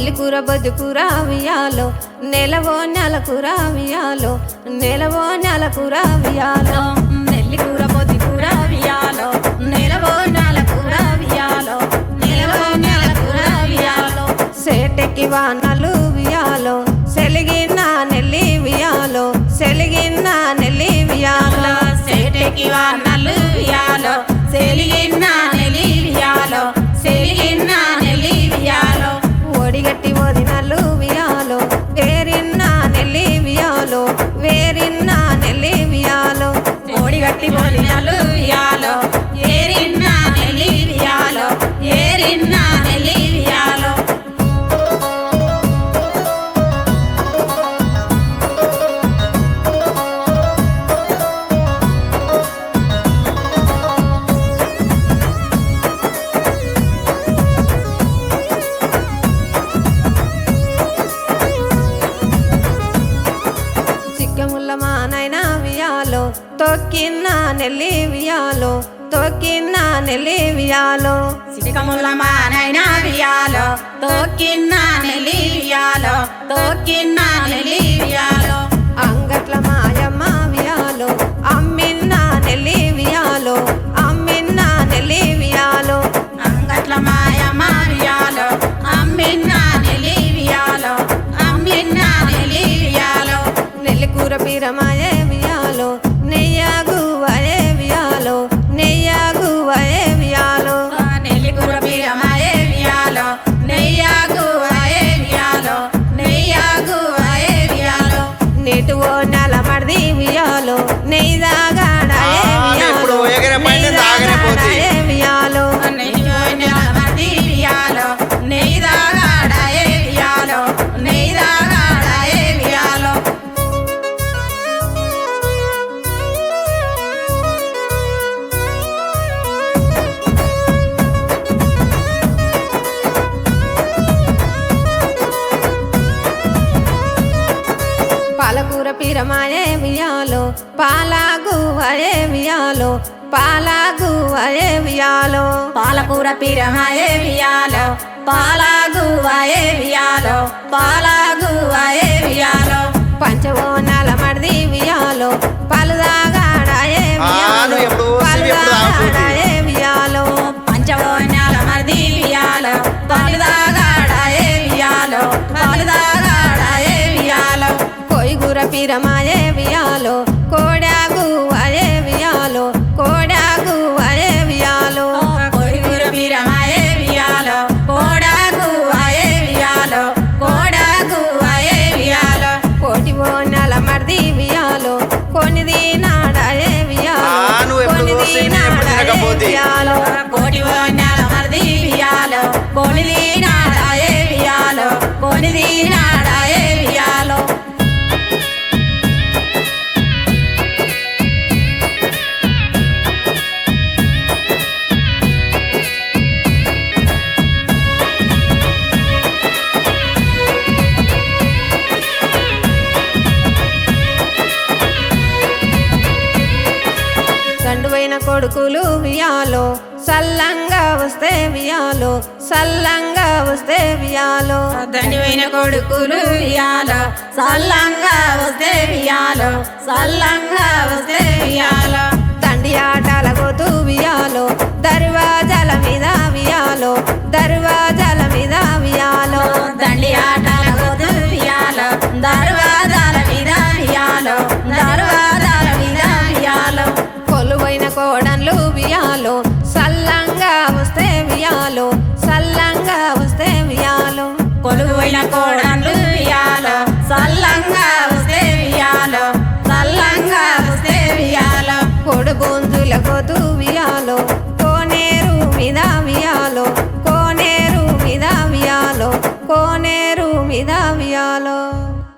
నెల్లికూర బొద్దుకూర వియాలో నెలవో నెలకూర వియాలో నెలవో నెలకూర వియాలో నెల్లికూర పొద్దుకూర వియాలో నెలవో నెలకూర వియాలో నెలవో నెలకూర వియాలో సేటెక్కి వానలు వియాలో సెలిగిన నెల్లి వియాలో సెలిగిన నెల్లి వియాలో సేటకి వానలు వియాలో సెలిగిన్న నెలి వియాలో సెలిగిన్న నెలి వియాలో ఒడిగట్టి వదినలు వియాలో వేరిన్న నెల్లి వియాలో వేరిన్న నెల్లి వియాలో ఓడిగట్టి పోలినలు వియాలో ఏరిన్న నెలి వియాలో ఏరిన్న నెలి వియాలో చిక్కముల్ల మానైన వియాలో తొక్కిన్న నెల్లి వియాలో తొక్కిన్న నెల్లి వియాలో సిటికముల మానైన వియాలో తోకిన్న నెలి వియాలో తోకిన్న నెలి వియాలో అంగట్ల మాయమ్మ వియాలో అమ్మిన్న నెల్లి వియాలో అమ్మిన్న నెల్లి వియాలో అంగట్ల మాయమ్మ వియాలో అమ్మిన్న నెలి వియాలో అమ్మిన్న నెలి వియాలో నెల్లికూర పీరమాయే వియాలో నెయ్యాగువయే వియాలో నెయ్యాగువయే వియాలో నెల్లికూర పీరమాయే వియాలో నెయ్యాగు అయే వియాలో నెయ్యాగు అయే వియాలో నేటు ఓ నెల మడిది వియాలో నెయ్యిదాగాడాయే ఆ, ఇప్పుడు వియాలో ఎగిరే పైన ఆగనే పోతుంది. నెయ్యిదాగాడాయే వియాలో నెయ్యి వియాలో నెయ్యిదాగాడాయే వియాలో నెయ్యిదాగాడాయే వియాలో పాలకూర పీరమాయే వియాలో పాలాగువయే వియాలో పాలాగువయే వియాలో పాలకూర పీరమాయే వియాలో పాలాగు అయే వియాలో పాలాగు అయే వియాలో పంచవో నెల మడిది వియాలో పలుదాగాడాయే ఆ, వియాలో నువ్వు ఎప్పుడు వస్తావు, ఎప్పుడు ఆగుతుంది? పలుదాగాడాయే వియాలో పంచవోన్యాల మరిది వియాలో పాలుదాగాడాయే వియాలో పాలుదాగాడాయే వియాలో కొయ్యూర పీరమాయే వియాలో కోడాగు అయే వియాలో కోడాగు అయే వియాలో కొడుగురు పీరమాయే వియాలో కోడాగు అయే వియాలో కోడాగు అయే వియాలో కోటి ఓ నెల మడిది వియాలో కొనిది నాడాయే వియాలో ఆ, నువ్వు ఎప్పుడు కొనిది చూస్తే నేను ఎప్పుడు నాడాయే తినకపోతే. వియాలో కోటి వన్యాల మరిది వియాలో కొనిది నాడాయే వియాలో కొనిది నాడాయే వియాలో గండువైన కొడుకులు వియాలో సల్లంగా వస్తే వియాలో సల్లంగా వస్తే వియాలో దండివైన కొడుకులు వియాలో సల్లంగా వస్తే వియాలో సల్లంగా వస్తే వియాలో తండి ఆటల గోతు వియాలో దర్వాజాల మీద వియాలో దర్వాజాల మీద వియాలో దండి ఆటల గోదు వియాలో దర్వాదాల మీద వియాలో దర్వాదాల మీద వియాలో కొలువైన కోడన్లు వియాలో సల్లంగా వస్తే వియాలో సల్లంగా వస్తే వియాలో కొలువైన కోడన్లు వియాలో సల్లంగా వస్తే వియాలో సల్లంగా వస్తే వియాలో కొడు గొంతుల గోతు వియాలో కోనేరు మీద వియాలో కోనేరు మీద వియాలో కోనేరు మీద వియాలో